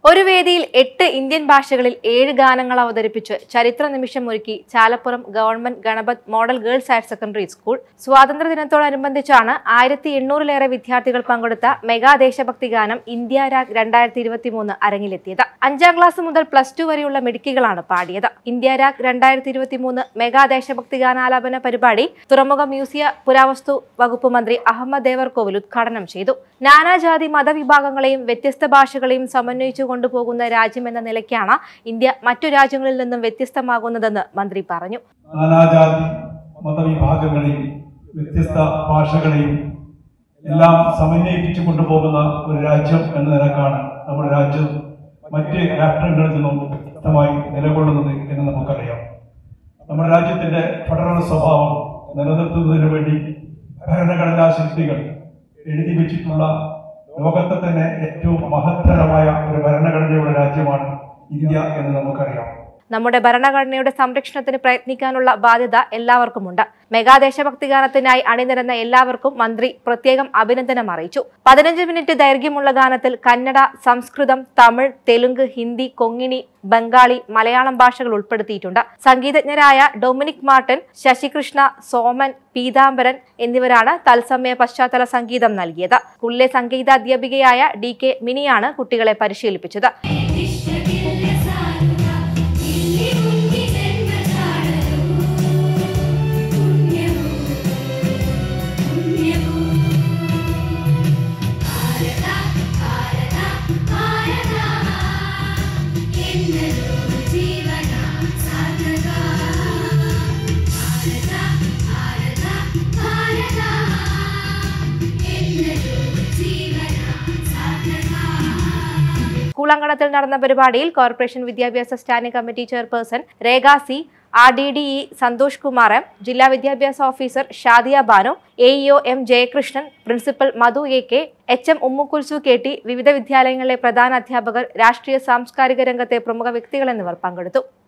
ഒരു വേദിയിൽ എട്ട് ഇന്ത്യൻ ഭാഷകളിൽ ഏഴ് ഗാനങ്ങൾ അവതരിപ്പിച്ച് ചരിത്ര നിമിഷം ഒരുക്കി Chalappuram government Ganapath model girls higher secondary school സ്വാതന്ത്ര്യ ദിനത്തോടനുബന്ധിച്ചാണ് ആയിരത്തി എണ്ണൂറിലേറെ വിദ്യാർത്ഥികൾ പങ്കെടുത്ത മെഗാ ദേശഭക്തി ഗാനം ഇന്ത്യ രാഗ് രണ്ടായിരത്തി ഇരുപത്തി മൂന്ന് അരങ്ങിലെത്തിയത് അഞ്ചാം ക്ലാസ് മുതൽ പ്ലസ് ടു വരെയുള്ള മിടുക്കികളാണ് പാടിയത് ഇന്ത്യ രാഗ് രണ്ടായിരത്തി ഇരുപത്തി മൂന്ന് മെഗാ ദേശഭക്തി ഗാനാലാപന പരിപാടി തുറമുഖ മ്യൂസിയ പുരാവസ്തു വകുപ്പ് മന്ത്രി അഹമ്മദ് ദേവർകോവിൽ ഉദ്ഘാടനം ചെയ്തു നാനാജാതി മതവിഭാഗങ്ങളെയും വ്യത്യസ്ത ഭാഷകളെയും സമന്വയിച്ചു കൊണ്ടുപോകുന്ന രാജ്യമെന്ന നിലയ്ക്കാണ് ഇന്ത്യ മറ്റു രാജ്യങ്ങളിൽ നിന്നും വ്യത്യസ്തമാകുന്നതെന്ന് മന്ത്രി പറഞ്ഞു നാനാജാതി മതവിഭാഗങ്ങളെയും വ്യത്യസ്ത ഭാഷകളെയും എല്ലാം സമന്വയിപ്പിച്ചു കൊണ്ടുപോകുന്ന ഒരു രാജ്യം എന്ന നിലക്കാണ് നമ്മുടെ രാജ്യം മറ്റ് രാഷ്ട്രങ്ങളിൽ നിന്നും വ്യക്തമായി നിലകൊള്ളുന്നത് എന്ന് നമുക്കറിയാം നമ്മുടെ രാജ്യത്തിന്റെ ഫെഡറൽ സ്വഭാവം നിലനിർത്തുന്നതിന് വേണ്ടി ഭരണഘടനാ ശില്പികൾ എഴുതി വെച്ചിട്ടുള്ള ലോകത്തെ തന്നെ ഏറ്റവും മഹത്തരമായ ഒരു ഭരണഘടനയുള്ള രാജ്യമാണ് ഇന്ത്യ എന്ന് നമുക്കറിയാം നമ്മുടെ ഭരണഘടനയുടെ സംരക്ഷണത്തിന് പ്രയത്നിക്കാനുള്ള ബാധ്യത എല്ലാവർക്കുമുണ്ട് മെഗാ ദേശഭക്തി ഗാനത്തിനായി അണിനിരന്ന എല്ലാവർക്കും മന്ത്രി പ്രത്യേകം അഭിനന്ദനം അറിയിച്ചു പതിനഞ്ച് മിനിറ്റ് ദൈർഘ്യമുള്ള ഗാനത്തിൽ കന്നഡ സംസ്കൃതം തമിഴ് തെലുങ്ക് ഹിന്ദി കൊങ്ങിണി ബംഗാളി മലയാളം ഭാഷകൾ ഉൾപ്പെടുത്തിയിട്ടുണ്ട് സംഗീതജ്ഞരായ ഡൊമിനിക് മാർട്ടിൻ ശശികൃഷ്ണ സോമൻ പീതാംബരൻ എന്നിവരാണ് തത്സമയ പശ്ചാത്തല സംഗീതം നൽകിയത് സ്കൂളിലെ സംഗീതാധ്യാപികയായ ഡി കെ മിനിയാണ് കുട്ടികളെ പരിശീലിപ്പിച്ചത് വിശ്വകില്ല സാരുത ഇല്ലി മുങ്ങി ജന്മതാളരൂ പുണ്യമോ പുണ്യമോ ഭാരത ഭാരത ഭാരത എന്നൊരു ജീവന സാധക ഭാരത ഭാരത ഭാരത എന്നൊരു ജീവന സാധക സ്കൂൾ അങ്കണത്തിൽ നടന്ന പരിപാടിയിൽ കോർപ്പറേഷൻ വിദ്യാഭ്യാസ standing committee chairperson Rekha C R D D E Santhosh Kumar M ജില്ലാ വിദ്യാഭ്യാസ officer Shadiya Banu A EO M Jayakrishnan principal Madhu A K H M Ummukulsu K T വിവിധ വിദ്യാലയങ്ങളിലെ പ്രധാന അധ്യാപകർ രാഷ്ട്രീയ സാംസ്കാരിക രംഗത്തെ പ്രമുഖ വ്യക്തികൾ എന്നിവർ പങ്കെടുത്തു